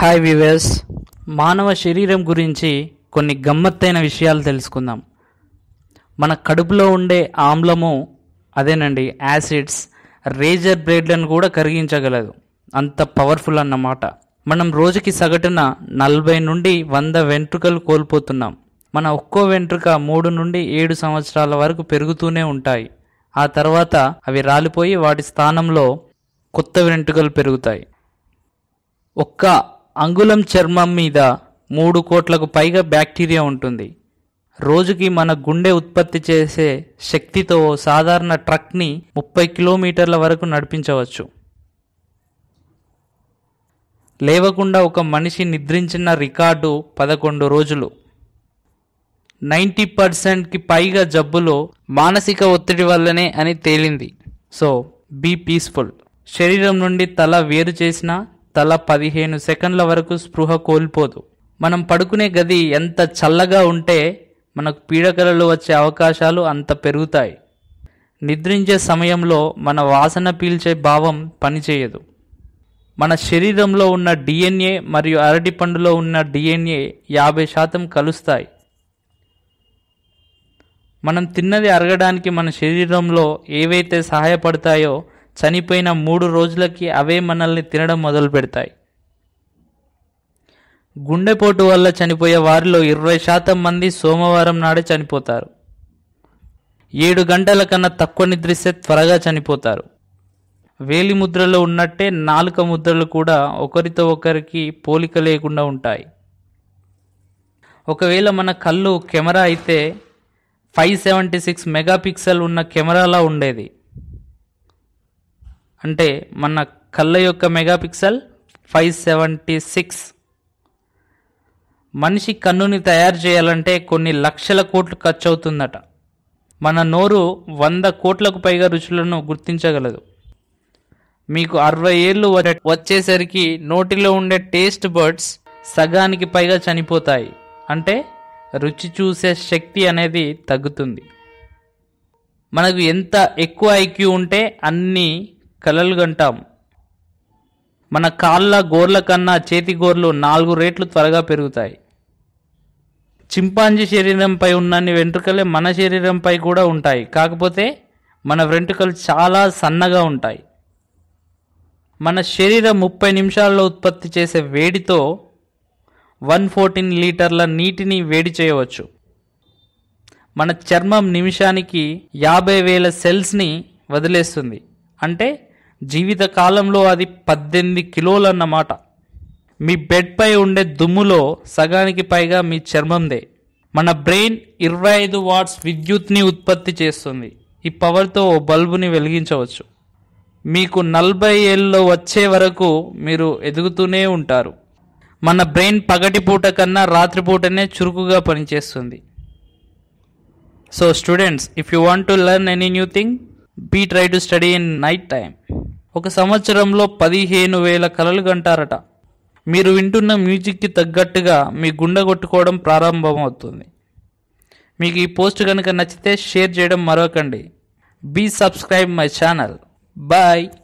hi వివేస్ మానవ శరీరం గురించి కొన్ని గమ్మత్తైన విషయాలు తెలుసుకుందాం మన కడుపులో ఉండే ఆమ్లము అదేనండి యాసిడ్స్ రేజర్ బ్లేడ్లను కూడా కరిగించగలదు అంత పవర్ఫుల్ అన్నమాట మనం రోజుకి సగటున నలభై నుండి వంద వెంట్రుకలు కోల్పోతున్నాం మన ఒక్కో వెంట్రుక మూడు నుండి ఏడు సంవత్సరాల వరకు పెరుగుతూనే ఉంటాయి ఆ తర్వాత అవి రాలిపోయి వాటి స్థానంలో కొత్త వెంట్రుకలు పెరుగుతాయి ఒక్క అంగుళం చర్మం మీద మూడు కోట్లకు పైగా బ్యాక్టీరియా ఉంటుంది రోజుకి మన గుండె ఉత్పత్తి చేసే శక్తితో ఓ సాధారణ ట్రక్ని ముప్పై కిలోమీటర్ల వరకు నడిపించవచ్చు లేవకుండా ఒక మనిషి నిద్రించిన రికార్డు పదకొండు రోజులు నైంటీ పర్సెంట్కి పైగా జబ్బులు మానసిక ఒత్తిడి వల్లనే అని తేలింది సో బీ పీస్ఫుల్ శరీరం నుండి తల వేరు చేసిన తల పదిహేను సెకండ్ల వరకు స్పృహ కోల్పోదు మనం పడుకునే గది ఎంత చల్లగా ఉంటే మనకు పీడకలలు వచ్చే అవకాశాలు అంత పెరుగుతాయి నిద్రించే సమయంలో మన వాసన పీల్చే భావం పనిచేయదు మన శరీరంలో ఉన్న డిఎన్ఏ మరియు అరటి పండులో ఉన్న డిఎన్ఏ యాభై శాతం కలుస్తాయి మనం తిన్నది అరగడానికి మన శరీరంలో ఏవైతే సహాయపడతాయో చనిపోయిన మూడు రోజులకి అవే మనల్ని తినడం మొదలు పెడతాయి గుండెపోటు వల్ల చనిపోయే వారిలో ఇరవై శాతం మంది సోమవారం నాడే చనిపోతారు ఏడు గంటల కన్నా తక్కువ నిద్రిస్తే త్వరగా చనిపోతారు వేలి ముద్రలో ఉన్నట్టే నాలుక ముద్రలు కూడా ఒకరితో ఒకరికి పోలిక లేకుండా ఉంటాయి ఒకవేళ మన కళ్ళు కెమెరా అయితే ఫైవ్ సెవెంటీ సిక్స్ మెగాపిక్సెల్ ఉన్న కెమెరాలా ఉండేది అంటే మన కళ్ళ యొక్క మెగాపిక్సెల్ ఫైవ్ సెవెంటీ సిక్స్ మనిషి కన్నుని తయారు చేయాలంటే కొన్ని లక్షల కోట్లు ఖర్చు అవుతుందట మన నోరు వంద కోట్లకు పైగా రుచులను గుర్తించగలదు మీకు అరవై ఏళ్ళు వ- వచ్చేసరికి నోటిలో ఉండే టేస్ట్ బర్డ్స్ సగానికి పైగా చనిపోతాయి అంటే రుచి చూసే శక్తి అనేది తగ్గుతుంది మనకు ఎంత ఎక్కువ ఐక్యూ ఉంటే అన్ని కలలు గంటాం మన కాళ్ళ గోర్ల కన్నా చేతి గోర్లు నాలుగు రేట్లు త్వరగా పెరుగుతాయి చింపాంజీ శరీరంపై ఉన్నన్ని వెంట్రుకలే మన శరీరంపై కూడా ఉంటాయి కాకపోతే మన వెంట్రుకలు చాలా సన్నగా ఉంటాయి మన శరీరం ముప్పై నిమిషాల్లో ఉత్పత్తి చేసే వేడితో వన్ ఫోర్టీన్ లీటర్ల నీటిని వేడి చేయవచ్చు మన చర్మం నిమిషానికి యాభై వేల సెల్స్ని వదిలేస్తుంది అంటే జీవిత కాలంలో అది పద్దెనిమిది కిలోలు అన్నమాట మీ బెడ్పై ఉండే దుమ్ములో సగానికి పైగా మీ చర్మందే మన బ్రెయిన్ ఇరవై ఐదు వాట్స్ విద్యుత్ని ఉత్పత్తి చేస్తుంది ఈ పవర్తో ఓ బల్బుని వెలిగించవచ్చు మీకు నలభై ఏళ్ళు వచ్చే వరకు మీరు ఎదుగుతూనే ఉంటారు మన బ్రెయిన్ పగటిపూట కన్నా రాత్రిపూటనే చురుకుగా పనిచేస్తుంది so students if you want to learn any new thing be try to study in night time ఒక సంవత్సరంలో పదిహేను వేల కలలు గంటారట మీరు వింటున్న మ్యూజిక్కి తగ్గట్టుగా మీ గుండె కొట్టుకోవడం ప్రారంభమవుతుంది మీకు ఈ పోస్ట్ కనుక నచ్చితే షేర్ చేయడం మరొకండి be subscribe my channel bye